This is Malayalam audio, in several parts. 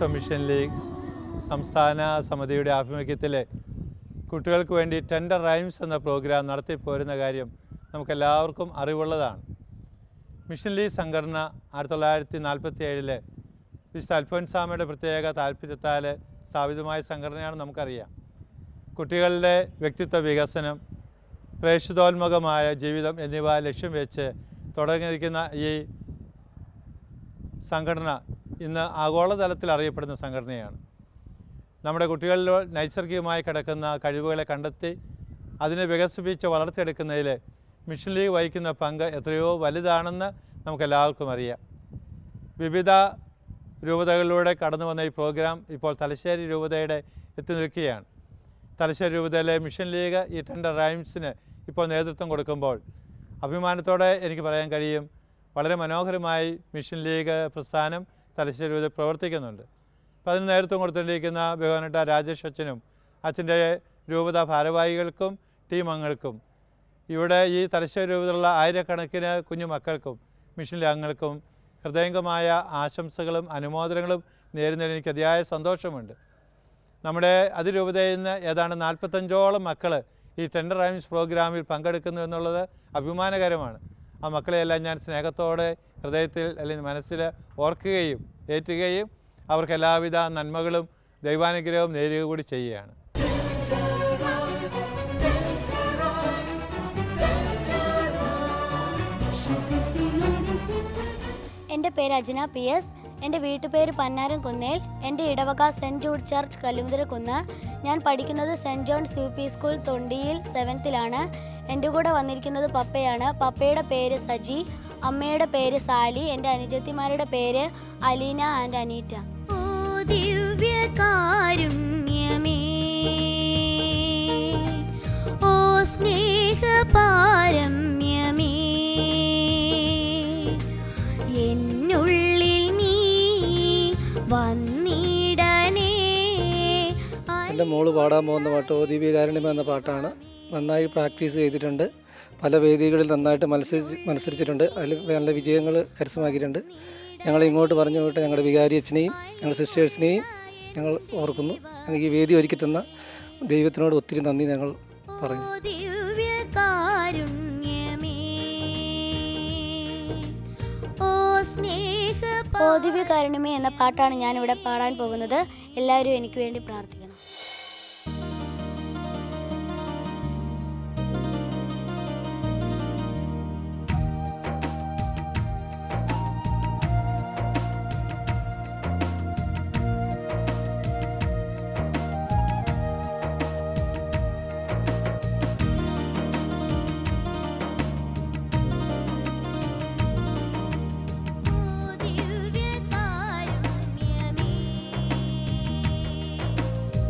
വിശ്വ മിഷൻ ലീഗ് സംസ്ഥാന സമിതിയുടെ ആഭിമുഖ്യത്തിൽ കുട്ടികൾക്ക് വേണ്ടി ടെൻഡർ റൈംസ് എന്ന പ്രോഗ്രാം നടത്തിപ്പോരുന്ന കാര്യം നമുക്കെല്ലാവർക്കും അറിവുള്ളതാണ് മിഷൻ ലീഗ് സംഘടന ആയിരത്തി തൊള്ളായിരത്തി നാൽപ്പത്തി ഏഴില് വിശുദ്ധ അൽഫോൻസാമയുടെ പ്രത്യേക താല്പര്യത്താൽ സ്ഥാപിതമായ സംഘടനയാണ് നമുക്കറിയാം കുട്ടികളുടെ വ്യക്തിത്വ വികസനം പ്രേക്ഷിതോന്മുഖമായ ജീവിതം എന്നിവ ലക്ഷ്യം വെച്ച് തുടങ്ങിയിരിക്കുന്ന ഈ സംഘടന ഇന്ന് ആഗോളതലത്തിൽ അറിയപ്പെടുന്ന സംഘടനയാണ് നമ്മുടെ കുട്ടികളിൽ നൈസർഗികമായി കിടക്കുന്ന കഴിവുകളെ കണ്ടെത്തി അതിനെ വികസിപ്പിച്ച് വളർത്തിയെടുക്കുന്നതിൽ മിഷൻ ലീഗ് വഹിക്കുന്ന പങ്ക് എത്രയോ വലുതാണെന്ന് നമുക്കെല്ലാവർക്കും അറിയാം വിവിധ രൂപതകളിലൂടെ കടന്നു വന്ന ഈ പ്രോഗ്രാം ഇപ്പോൾ തലശ്ശേരി രൂപതയുടെ എത്തി നിൽക്കുകയാണ് തലശ്ശേരി രൂപതയിലെ മിഷൻ ലീഗ് ഈ ടെൻഡർ റൈംസിന് ഇപ്പോൾ നേതൃത്വം കൊടുക്കുമ്പോൾ അഭിമാനത്തോടെ എനിക്ക് പറയാൻ കഴിയും വളരെ മനോഹരമായി മിഷൻ ലീഗ് പ്രസ്ഥാനം തലശ്ശേരി രൂപത പ്രവർത്തിക്കുന്നുണ്ട് അപ്പോൾ അതിന് നേതൃത്വം കൊടുത്തിരിക്കുന്ന ബഹുമാനട്ട രാജേഷ് അച്ഛനും അച്ഛൻ്റെ രൂപത ഭാരവാഹികൾക്കും ടീം അംഗങ്ങൾക്കും ഇവിടെ ഈ തലശ്ശേരി രൂപതയിലുള്ള ആയിരക്കണക്കിന് കുഞ്ഞു മക്കൾക്കും മിഷൻ അംഗങ്ങൾക്കും ഹൃദയംഗമായ ആശംസകളും അനുമോദനങ്ങളും നേരുന്നതിൽ എനിക്ക് അതിയായ സന്തോഷമുണ്ട് നമ്മുടെ അതിരൂപതയിൽ നിന്ന് ഏതാണ്ട് നാൽപ്പത്തഞ്ചോളം മക്കൾ ഈ ടെൻഡർ റൈംസ് പ്രോഗ്രാമിൽ പങ്കെടുക്കുന്നു എന്നുള്ളത് അഭിമാനകരമാണ് ആ മക്കളെയെല്ലാം ഞാൻ സ്നേഹത്തോടെ ഹൃദയത്തിൽ അല്ലെങ്കിൽ മനസ്സിൽ ഓർക്കുകയും ഏറ്റുകയും അവർക്ക് എല്ലാവിധ നന്മകളും ദൈവാനുഗ്രഹവും നേരുക കൂടി ചെയ്യുകയാണ് എൻ്റെ പേര് അജ്ന പി എസ് എൻ്റെ വീട്ടുപേര് പന്നാരം കുന്നേൽ എൻ്റെ ഇടവക സെൻറ് ജൂഡ് ചർച്ച് കല്ലുമുതിരക്കുന്ന് ഞാൻ പഠിക്കുന്നത് saint John's U P school തൊണ്ടിയിൽ സെവൻത്തിലാണ് എൻ്റെ കൂടെ വന്നിരിക്കുന്നത് പപ്പയാണ് പപ്പയുടെ പേര് സജി അമ്മയുടെ പേര് സാലി എൻ്റെ അനുജത്തിമാരുടെ പേര് അലീന ആൻഡ് അനീറ്റ ഓ ദിവ്യകാരുണ്യമേ ഓ സ്നേഹപാരമ്യമേ എന്നുള്ളിൽ നീ വന്നിടണേ എൻ്റെ മോള് പാടാൻ പോകുന്ന പാട്ട് ഓ ദിവ്യകാരുണ്യം എന്ന പാട്ടാണ് നന്നായി പ്രാക്ടീസ് ചെയ്തിട്ടുണ്ട് പല വേദികളിൽ നന്നായിട്ട് മത്സരിച്ച് മത്സരിച്ചിട്ടുണ്ട് അതിൽ നല്ല വിജയങ്ങൾ കരസ്ഥമാക്കിയിട്ടുണ്ട് ഞങ്ങൾ ഇങ്ങോട്ട് പറഞ്ഞു വിട്ട് ഞങ്ങളുടെ വികാരി അച്ഛനെയും ഞങ്ങളുടെ സിസ്റ്റേഴ്സിനെയും ഞങ്ങൾ ഓർക്കുന്നു ഞങ്ങൾക്ക് ഈ വേദി ഒരുക്കി തന്ന ദൈവത്തിനോട് ഒത്തിരി നന്ദി ഞങ്ങൾ പറഞ്ഞു ഓ ദിവ്യകാരുണ്യമേ ഓ സ്നേഹ ഓ ദിവ്യകാരുണ്യമേ എന്ന പാട്ടാണ് ഞാൻ ഇവിടെ പാടാൻ പോകുന്നത് എല്ലാവരും എനിക്ക് വേണ്ടി പ്രാർത്ഥിക്കണം ഓ ദിവ്യകാരുണ്യമേ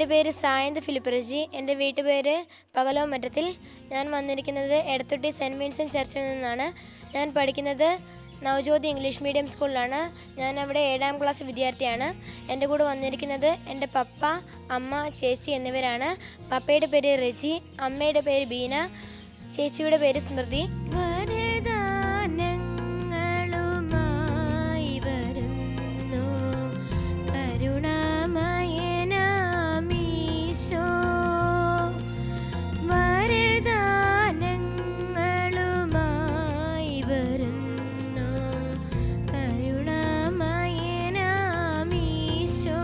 പേര് സായന്ത് ഫിലിപ്പ് റജി എൻ്റെ വീട്ടുപേര് പകലോ മറ്റത്തിൽ ഞാൻ വന്നിരിക്കുന്നത് എടത്തൊട്ടി സെൻറ്റ് വിൻസെൻറ്റ് ചർച്ചിൽ നിന്നാണ് ഞാൻ പഠിക്കുന്നത് നവജ്യോതി ഇംഗ്ലീഷ് മീഡിയം സ്കൂളിലാണ് ഞാൻ അവിടെ ഏഴാം ക്ലാസ് വിദ്യാർത്ഥിയാണ് എൻ്റെ കൂടെ വന്നിരിക്കുന്നത് എൻ്റെ പപ്പ അമ്മ ചേച്ചി എന്നിവരാണ് പപ്പയുടെ പേര് റജി അമ്മയുടെ പേര് ബീന ചേച്ചിയുടെ പേര് സ്മൃതി വരദാനങ്ങളുമായി വരുന്നു കരുണാമയനാമീശോ വരദാനങ്ങളുമായി വരുന്നു കരുണാമയനാമീശോ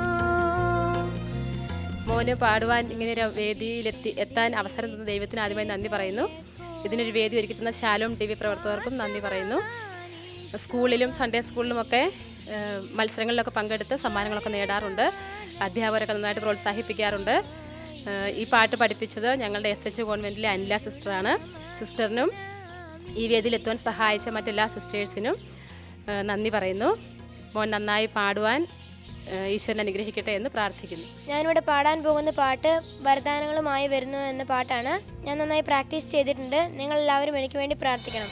മോന് പാടുവാൻ ഇങ്ങനെ ഒരു വേദിയിലെത്തി എത്താൻ അവസരം തന്ന ദൈവത്തിന് ആദ്യമായി നന്ദി പറയുന്നു ഇതിനൊരു വേദി ഒരുക്കി തന്ന ശാലോം ടി വി പ്രവർത്തകർക്കും നന്ദി പറയുന്നു സ്കൂളിലും സൺഡേ സ്കൂളിലുമൊക്കെ ഏഹ്, മത്സരങ്ങളിലൊക്കെ പങ്കെടുത്ത് സമ്മാനങ്ങളൊക്കെ നേടാറുണ്ട് അധ്യാപകരൊക്കെ നന്നായിട്ട് പ്രോത്സാഹിപ്പിക്കാറുണ്ട് ഏഹ്, ഈ പാട്ട് പഠിപ്പിച്ചത് ഞങ്ങളുടെ എസ് എച്ച് കോൺവെൻറ്റിലെ അനില സിസ്റ്ററാണ് സിസ്റ്ററിനും ഈ വേദിയിലെത്തുവാൻ സഹായിച്ച മറ്റെല്ലാ സിസ്റ്റേഴ്സിനും ഏഹ്, നന്ദി പറയുന്നു മോൻ നന്നായി പാടുവാൻ ഏഹ്, ഈശ്വരൻ അനുഗ്രഹിക്കട്ടെ എന്ന് പ്രാർത്ഥിക്കുന്നു ഞാനിവിടെ പാടാൻ പോകുന്ന പാട്ട് വരദാനങ്ങളുമായി വരുന്നു എന്ന പാട്ടാണ് ഞാൻ നന്നായി പ്രാക്ടീസ് ചെയ്തിട്ടുണ്ട് നിങ്ങൾ എല്ലാവരും എനിക്ക് വേണ്ടി പ്രാർത്ഥിക്കണം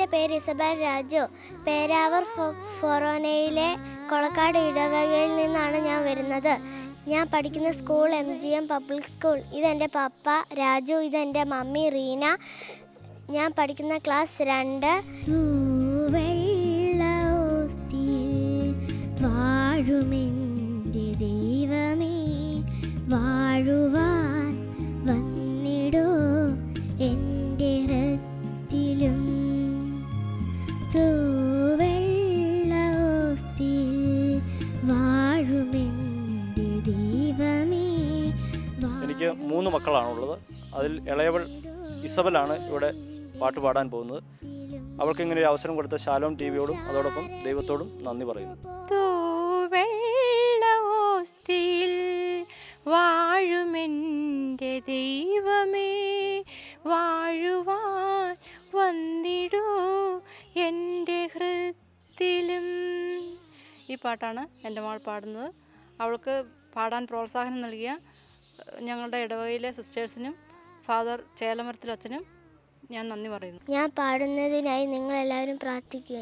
പേര് ഇസബൽ രാജു പേരാവർ ഫൊ- ഫൊറോനയിലെ കൊളക്കാട് ഇടവകയിൽ നിന്നാണ് ഞാൻ വരുന്നത് ഞാൻ പഠിക്കുന്ന school M G M public school ഇതെൻ്റെ പപ്പ രാജു ഇതെൻ്റെ മമ്മി റീന ഞാൻ പഠിക്കുന്ന ക്ലാസ് രണ്ട് വാഴുമെൻ്റെ ദൈവമേ വാഴുവാൻ വന്നിടോ എൻ്റെ ഹൃത്തിലും തൂവെള്ളോസ്തിൽ വാഴുമെൻ്റെ ദൈവമേ എനിക്ക് മൂന്ന് മക്കളാണുള്ളത് അതിൽ ഇളയവൾ ഇസബലാണ് ഇവിടെ പാട്ട് പാടാൻ പോകുന്നത് അവൾക്ക് ഇങ്ങനെ ഒരു അവസരം കൊടുത്ത ശാലോം ടി വിയോടും അതോടൊപ്പം ദൈവത്തോടും നന്ദി പറയുന്നു തൂവെള്ളോസ്തിയിൽ വാഴുമെൻ്റെ ദൈവമേ വാഴുവാൻ വന്നിടൂ എൻ്റെ ഹൃത്തിലും ഈ പാട്ടാണ് എൻ്റെ മോൾ പാടുന്നത് അവൾക്ക് പാടാൻ പ്രോത്സാഹനം നൽകിയ ഏഹ്, ഞങ്ങളുടെ ഇടവകയിലെ സിസ്റ്റേഴ്സിനും ഫാദർ ചേലമരത്തിൽ അച്ഛനും ഞാൻ നന്ദി പറയുന്നു ഞാൻ പാടുന്നതിനായി നിങ്ങളെല്ലാവരും പ്രാർത്ഥിക്കുക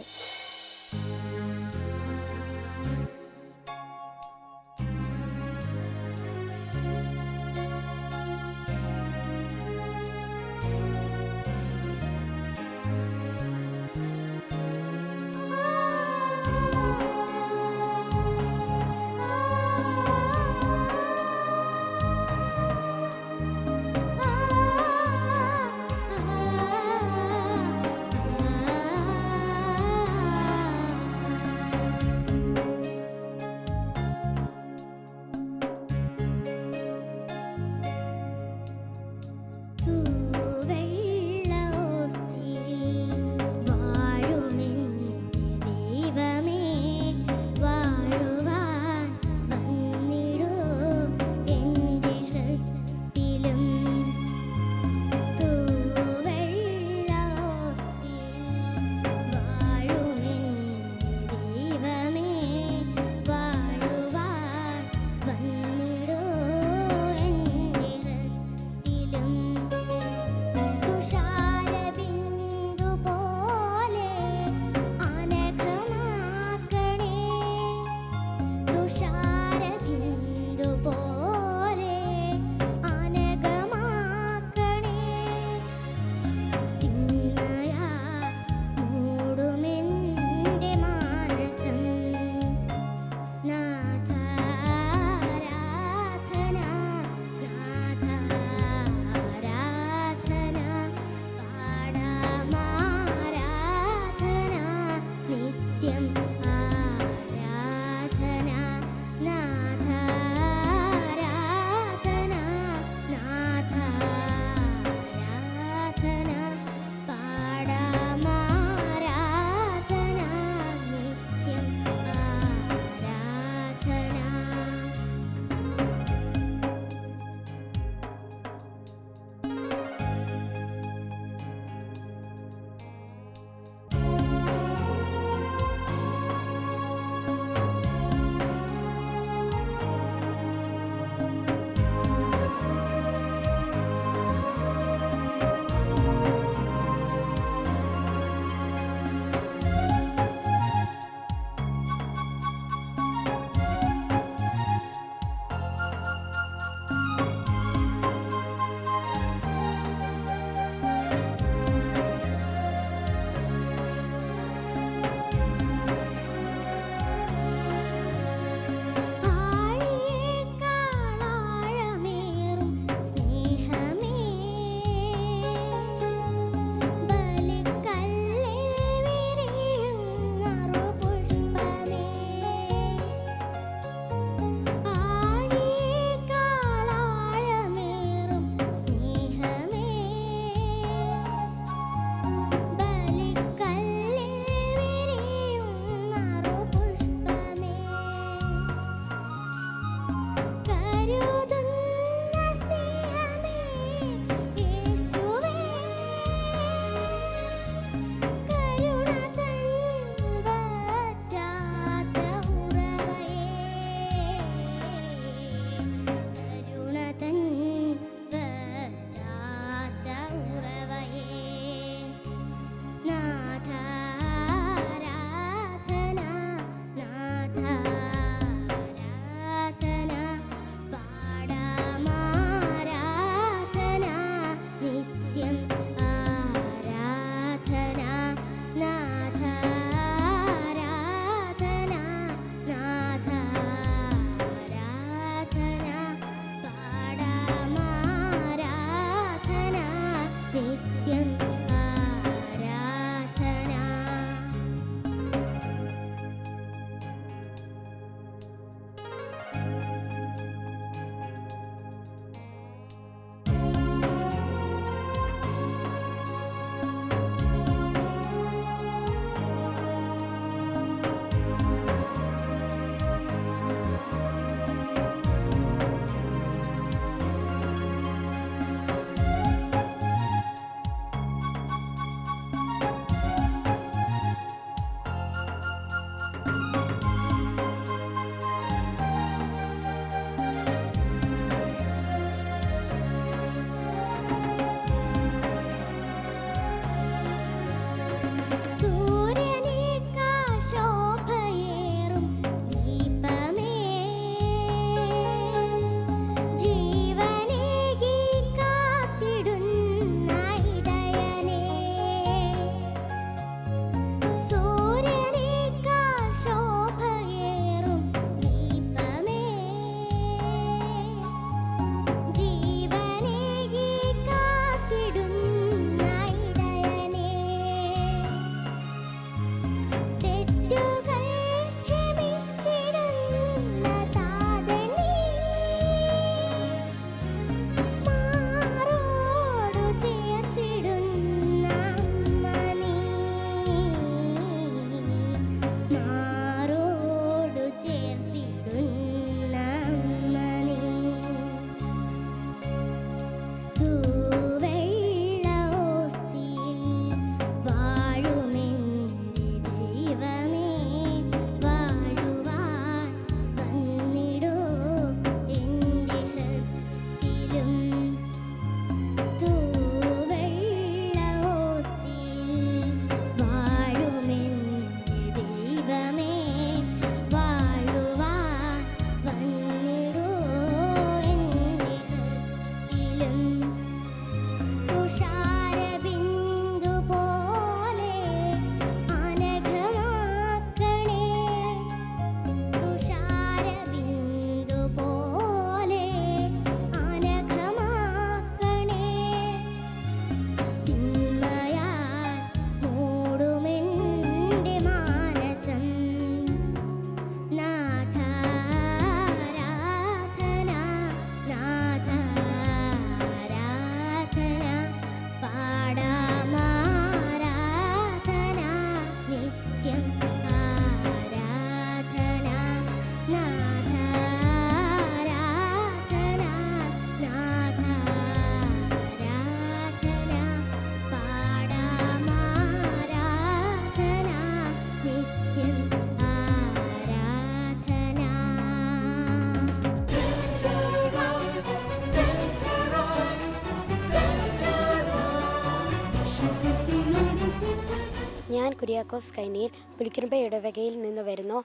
കുര്യാക്കോസ് കൈനീൽ പുലിക്കരുമ്പ ഇടവകയിൽ നിന്ന് വരുന്നു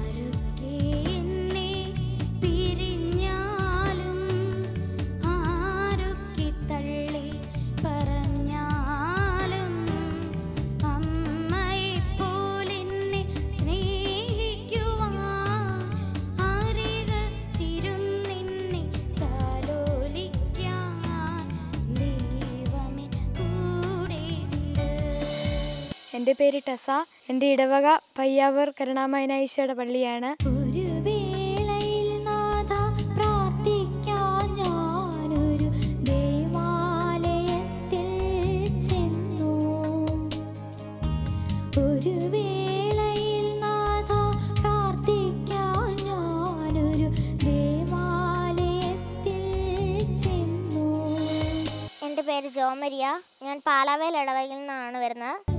പിരിഞ്ഞാലും ആരൊക്കെ തള്ളി പറഞ്ഞാലും അമ്മയെപ്പോലെന്നെ സ്നേഹിക്കുവാൻ അരികത്തിരുന്നെന്നെ താലോലിക്കാൻ ദൈവമേ കൂടെയുണ്ട് എൻ്റെ പേര് ടെസ എൻ്റെ ഇടവക പയ്യാവൂർ കരുണാമയനായിശയുടെ പള്ളിയാണ് ഒരു വേളയിൽ നാഥ പ്രാർത്ഥിക്കാൻ ഞാനൊരു ദേവാലയത്തിൽ ചെന്നു ഒരു വേളയിൽ നാഥ പ്രാർത്ഥിക്കാൻ ഞാനൊരു ദേവാലയത്തിൽ ചെന്നു എൻ്റെ പേര് ജോമരിയ ഞാൻ പാലാവേൽ ഇടവകയിൽ നിന്നാണ് വരുന്നത്